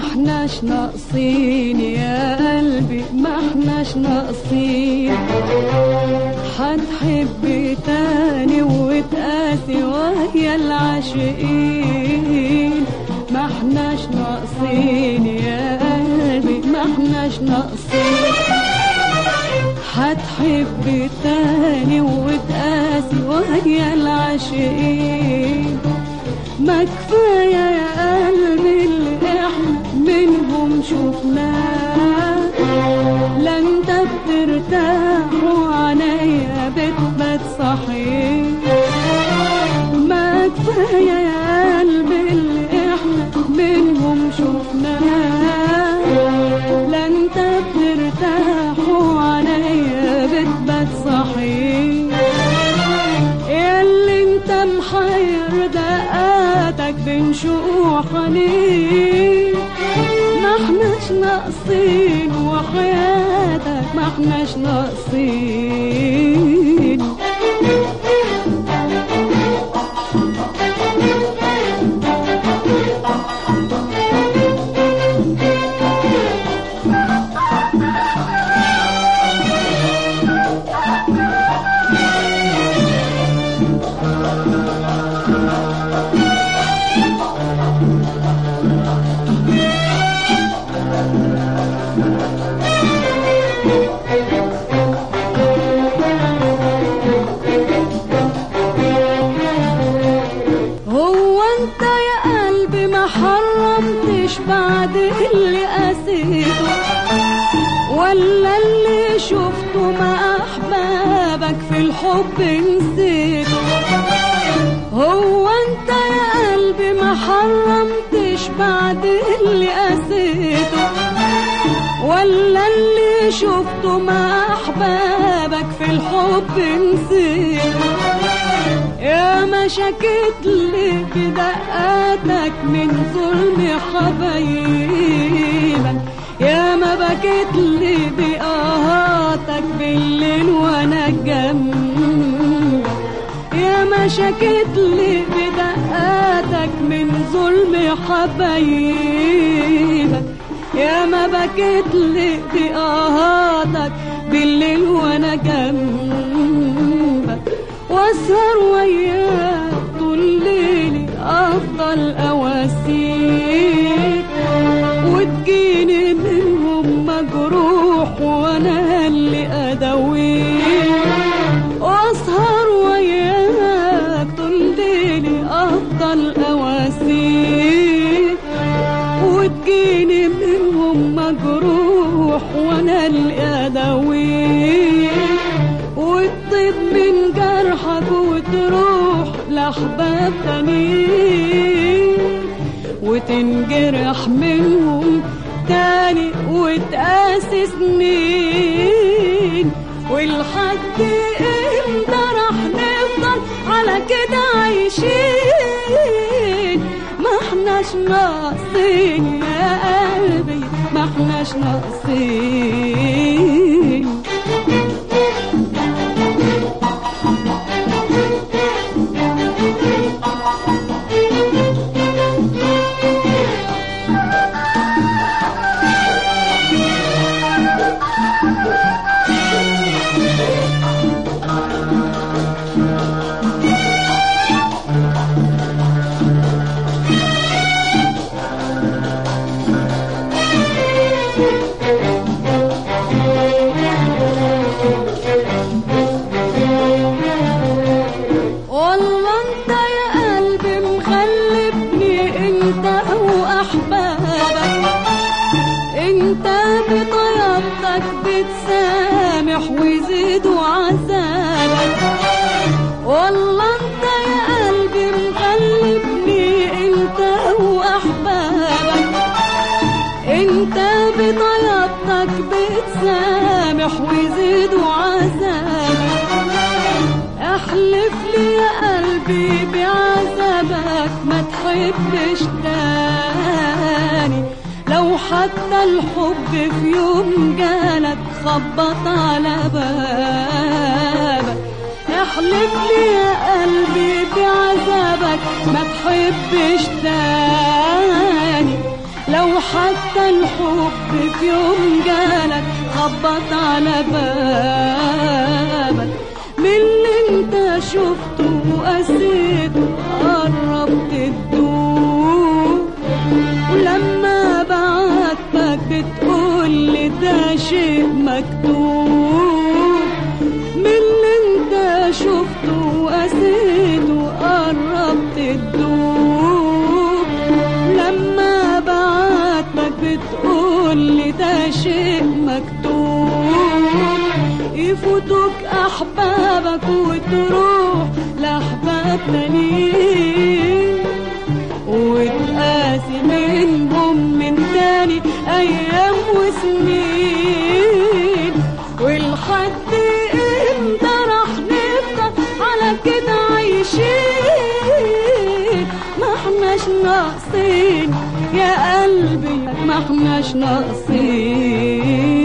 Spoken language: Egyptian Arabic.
احناش ناقصين يا قلبي ما احناش ناقصين هتحب تاني وتقاسي وهي العاشقين ما احناش ناقصين يا قلبي ما احناش ناقصين هتحب تاني وتقاسي وهي العاشقين ما كفاية يا قلبي اللي احنا منهم شفناه لا انت بترتاح وعنيا بتبات صحيح ما كفاية يا قلبي اللي احنا منهم شفناه لا انت بترتاح وعنيا بتبات صحيح ياللي انت محير دقاتك بين شقوع حنين ما احناش ناقصين وحياتك ما احناش ناقصين هو انت يا قلبي ما حرمتش بعد اللي قسيته ولا اللي شفته مع احبابك في الحب نسيته هو انت يا قلبي ما حرمتش بعد اللي قسيته ولا اللي شفته مع احبابك في الحب نسيته يا ما شكيت لي بدقاتك من ظلم حبايبك يا ما بكيت لي بآهاتك بالليل وانا جنبك يا ما شكيت لي بدقاتك من ظلم حبايبك يا ما بكيت لي بآهاتك بالليل وانا جنبك واسهر وياك طول ليلي افضل اواسيك وتجيني منهم مجروح وانا اللي اداويك واسهر وياك طول ليلي افضل اواسيك وتجيني منهم مجروح وانا اللي اداويك وتطيب من جرحك وتروح لأحباب تانيين وتنجرح منهم تاني وتقاسي سنين ولحد امتى راح نفضل على كده عايشين ما احناش ناقصين يا قلبي ما احناش ناقصين والله انت يا قلبي مخلبني انت واحبابك انت بطيبتك بتسامح ويزيدوا عذابك والله انت يا قلبي مخلبني انت واحبابك انت بطيبتك بتسامح ويزيدوا عذابك احلف لي يا قلبي بعذابك ما تحبش تاني لو حتى الحب في يوم جالك خبط على بابك احلف لي يا قلبي بعذابك ما تحبش تاني لو حتى الحب في يوم جالك خبط على بابك من اللي انت شفته وقسيته قربت تدوب ولما بعاتبك بتقول لي ده شيء مكتوب من اللي انت شفته وقسيته قربت تدوب لما بعاتبك بتقول لي ده شيء مكتوب يفوتوك احبابك وتروح لاحباب تانيين وتقاسي منهم من تاني ايام وسنين والحد امتى راح نفضل على كده عايشين ما احناش ناقصين يا قلبي ما احناش ناقصين